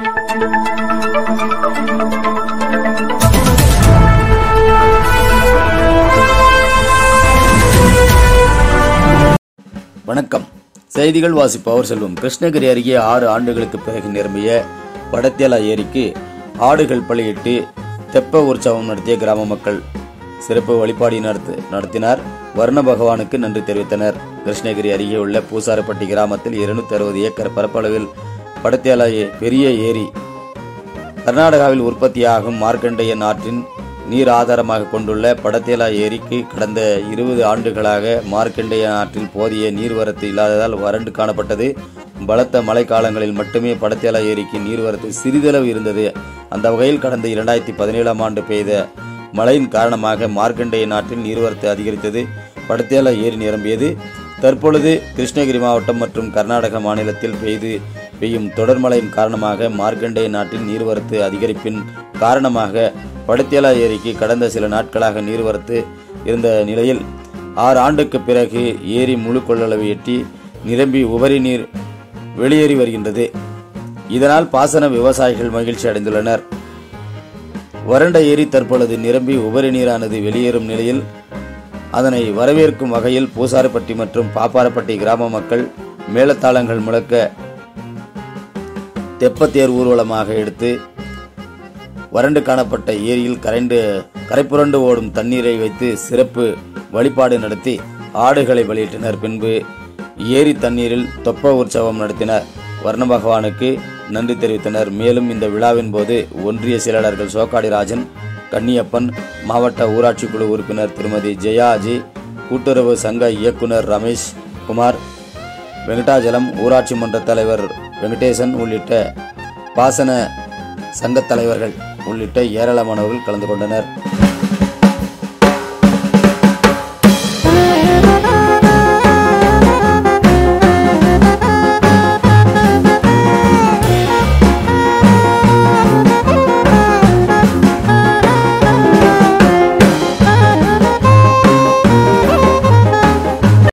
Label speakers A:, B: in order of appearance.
A: வணக்கம் செய்திகள் வாசிப்பவர் செல்வம் கிருஷ்ணகிரி அருகே ஆறு ஆண்டுகளுக்கு பிறகு நிரம்பிய வடத்தேலா ஏரிக்கு ஆடுகள் பலியிட்டு தெப்ப உற்சவம் நடத்திய கிராம மக்கள் சிறப்பு வழிபாடு நடத்து நடத்தினார் வர்ண பகவானுக்கு நன்றி தெரிவித்தனர் கிருஷ்ணகிரி அருகே உள்ள பூசாரப்பட்டி கிராமத்தில் இருநூத்தி அறுபது ஏக்கர் பரப்பளவில் வடத்தேலா ஏ- பெரிய ஏரி கர்நாடகாவில் உற்பத்தியாகும் மார்க்கண்டேயன் ஆற்றின் நீர் ஆதாரமாக கொண்டுள்ள படத்தேலா ஏரிக்கு கடந்த இருபது ஆண்டுகளாக மார்க்கண்டேயன் ஆற்றில் போதிய நீர்வரத்து இல்லாததால் வறண்டு காணப்பட்டது பலத்த மழைக்காலங்களில் மட்டுமே படத்தேலா ஏரிக்கு நீர்வரத்து சிறிதளவு இருந்தது அந்த வகையில் கடந்த இரண்டாயிரத்தி பதினேழாம் ஆண்டு பெய்த மழையின் காரணமாக மார்க்கண்டேயன் ஆற்றில் நீர்வரத்து அதிகரித்தது படத்தேலா ஏரி நிரம்பியது தற்பொழுது கிருஷ்ணகிரி மாவட்டம் மற்றும் கர்நாடக மாநிலத்தில் பெய்து பெய்யும் தொடர் மழையின் காரணமாக மார்க்கண்டேய நாட்டில் நீர்வரத்து அதிகரிப்பின் காரணமாக படுத்தேலா ஏரிக்கு கடந்த சில நாட்களாக நீர்வரத்து இருந்த நிலையில் ஆறு ஆண்டுக்கு பிறகு ஏரி முழு கொள்ளளவை எட்டி நிரம்பி உபரி நீர் வெளியேறி வருகின்றது இதனால் பாசன விவசாயிகள் மகிழ்ச்சி அடைந்துள்ளனர் வறண்ட ஏரி தற்பொழுது நிரம்பி உபரி நீரானது வெளியேறும் நிலையில் அதனை வரவேற்கும் வகையில் பூசாரப்பட்டி மற்றும் பாப்பாரப்பட்டி கிராம மக்கள் மேளதாளங்கள் முழக்க தெப்பத்தேர் ஊர்வலமாக எடுத்து வறண்டு காணப்பட்ட ஏரியில் கரைண்டு கரைப்புரண்டு ஓடும் தண்ணீரை வைத்து சிறப்பு வழிபாடு நடத்தி ஆடுகளை வெளியிட்டனர் பின்பு ஏரி தண்ணீரில் தொப்ப உற்சவம் நடத்தினர் வர்ண பகவானுக்கு நன்றி தெரிவித்தனர் மேலும் இந்த விழாவின் போது ஒன்றிய செயலாளர்கள் சோக்காடி ராஜன் கன்னியப்பன் மாவட்ட ஊராட்சி குழு உறுப்பினர் திருமதி ஜெயாஜி கூட்டுறவு சங்க இயக்குனர் ரமேஷ் குமார் வெங்கடாஜலம் ஊராட்சி மன்ற தலைவர் வெங்கடேசன் உள்ளிட்ட பாசன சங்கத் தலைவர்கள் உள்ளிட்ட ஏராளமானவர்கள் கலந்து கொண்டனர்